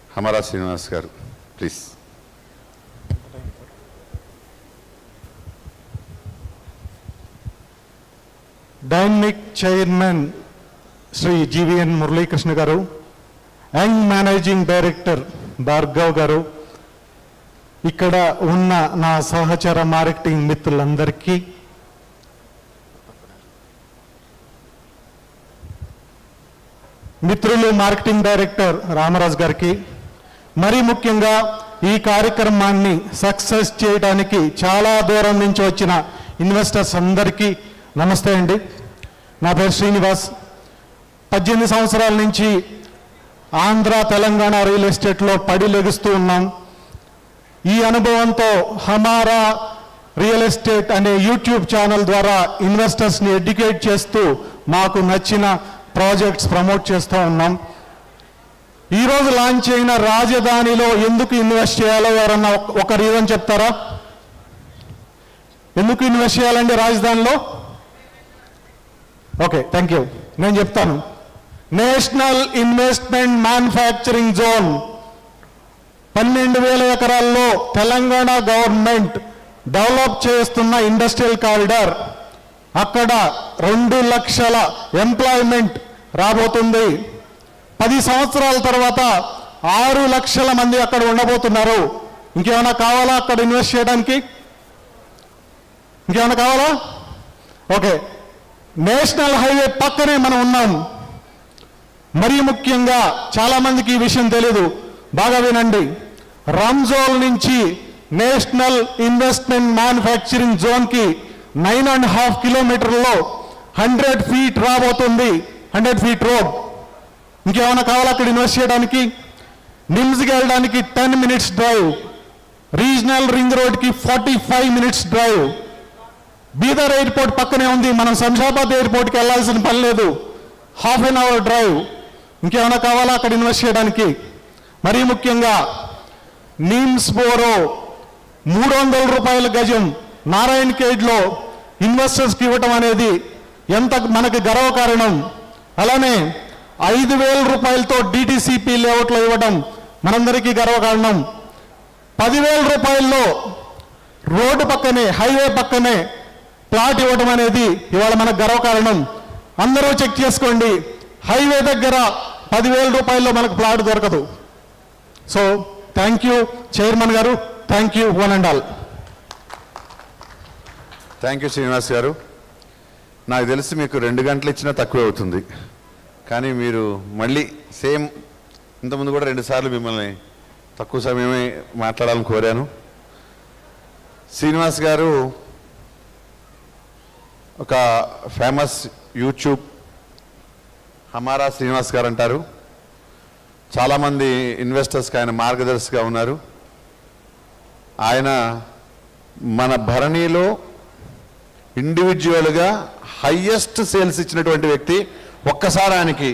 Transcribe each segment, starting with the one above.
హమారా Srinivas garu please dynamic chairman Shri GVN Muralikrishna garu young managing director Bhargav గారు ఇక్కడ ఉన్న నా సహచర మార్కెటింగ్ మిత్రులందరికీ మిత్రులు మార్కెటింగ్ డైరెక్టర్ రామరాజు గారికి మరీ ముఖ్యంగా ఈ కార్యక్రమాన్ని సక్సెస్ చేయడానికి చాలా దూరం నుంచి వచ్చిన ఇన్వెస్టర్స్ అందరికీ నమస్తే అండి నా పేరు శ్రీనివాస్ పద్దెనిమిది సంవత్సరాల నుంచి ఆంధ్ర తెలంగాణ రియల్ ఎస్టేట్లో పడి లెగుస్తూ ఉన్నాం ఈ అనుభవంతో హమారా రియల్ ఎస్టేట్ అనే యూట్యూబ్ ఛానల్ ద్వారా ఇన్వెస్టర్స్ని ఎడ్యుకేట్ చేస్తూ మాకు నచ్చిన ప్రాజెక్ట్స్ ప్రమోట్ చేస్తూ ఉన్నాం ఈరోజు లాంచ్ అయిన రాజధానిలో ఎందుకు ఇన్వెస్ట్ చేయాలో ఎవరన్నా ఒక- ఒక రీజన్ చెప్తారా ఎందుకు ఇన్వెస్ట్ చేయాలండి రాజధానిలో ఓకే థ్యాంక్ యూ నేను చెప్తాను నేషనల్ ఇన్వెస్ట్మెంట్ మ్యానుఫ్యాక్చరింగ్ జోన్ పన్నెండు వేల ఎకరాల్లో తెలంగాణ గవర్నమెంట్ డెవలప్ చేస్తున్న ఇండస్ట్రియల్ కారిడార్ అక్కడ రెండు లక్షల ఎంప్లాయ్మెంట్ రాబోతుంది పది సంవత్సరాల తర్వాత ఆరు లక్షల మంది అక్కడ ఉండబోతున్నారు ఇంకేమైనా కావాలా అక్కడ ఇన్వెస్ట్ చేయడానికి ఇంకేమైనా కావాలా ఓకే నేషనల్ హైవే పక్కనే మనం ఉన్నాం మరీ ముఖ్యంగా చాలా మందికి ఈ విషయం తెలియదు బాగా వినండి రంజోల్ నుంచి నేషనల్ ఇన్వెస్ట్మెంట్ మ్యానుఫ్యాక్చరింగ్ జోన్కి నైన్ అండ్ హాఫ్ కిలోమీటర్లో హండ్రెడ్ ఫీట్ రాబోతుంది హండ్రెడ్ ఫీట్ రోడ్ ఇంకేమైనా కావాలా అక్కడ ఇన్వెస్ట్ చేయడానికి నిమ్స్కి వెళ్ళడానికి ten minutes drive regional ring రోడ్కి forty five minutes drive Bidar airport పక్కనే ఉంది మనం శంషాబాద్ ఎయిర్పోర్ట్కి వెళ్ళాల్సిన పని లేదు హాఫ్ అన్ అవర్ డ్రైవ్ ఇంకేమైనా కావాలా అక్కడ ఇన్వెస్ట్ చేయడానికి మరీ ముఖ్యంగా నీమ్స్ బోరో మూడు వందల రూపాయల గజం నారాయణ కేడ్లో ఇన్వెస్టర్స్కి ఇవ్వటం అనేది ఎంత మనకి గర్వకారణం అలానే ఐదు వేల రూపాయలతో డిటిసిపి లేఅవుట్లో ఇవ్వడం మనందరికీ గర్వకారణం పదివేల రూపాయల్లో రోడ్డు పక్కనే హైవే పక్కనే ప్లాట్ ఇవ్వడం అనేది ఇవాళ మనకు గర్వకారణం అందరూ చెక్ చేసుకోండి హైవే దగ్గర పదివేల రూపాయల్లో మనకు ప్లాట్ దొరకదు so thank you chairman garu thank you one and all thank you Srinivas garu నాకు తెలిసి మీకు రెండు గంటలు ఇచ్చినా తక్కువే అవుతుంది కానీ మీరు మళ్ళీ సేమ్ ఇంతకుముందు కూడా రెండు సార్లు మిమ్మల్ని తక్కువ సమయమే మాట్లాడాలని కోరాను శ్రీనివాస్ గారు ఒక ఫేమస్ యూట్యూబ్ హమారా శ్రీనివాస్ గారు అంటారు చాలామంది ఇన్వెస్టర్స్కి ఆయన మార్గదర్శిగా ఉన్నారు ఆయన మన భరణిలో ఇండివిజువల్గా హయ్యెస్ట్ సేల్స్ ఇచ్చినటువంటి వ్యక్తి ఒక్కసారి ఆయనకి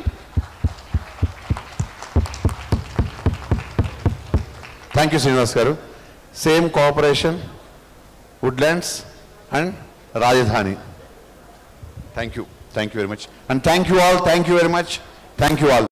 thank you Srinivas garu same cooperation Woodlands and Rajdhani thank you thank you very much and thank you all thank you very much thank you all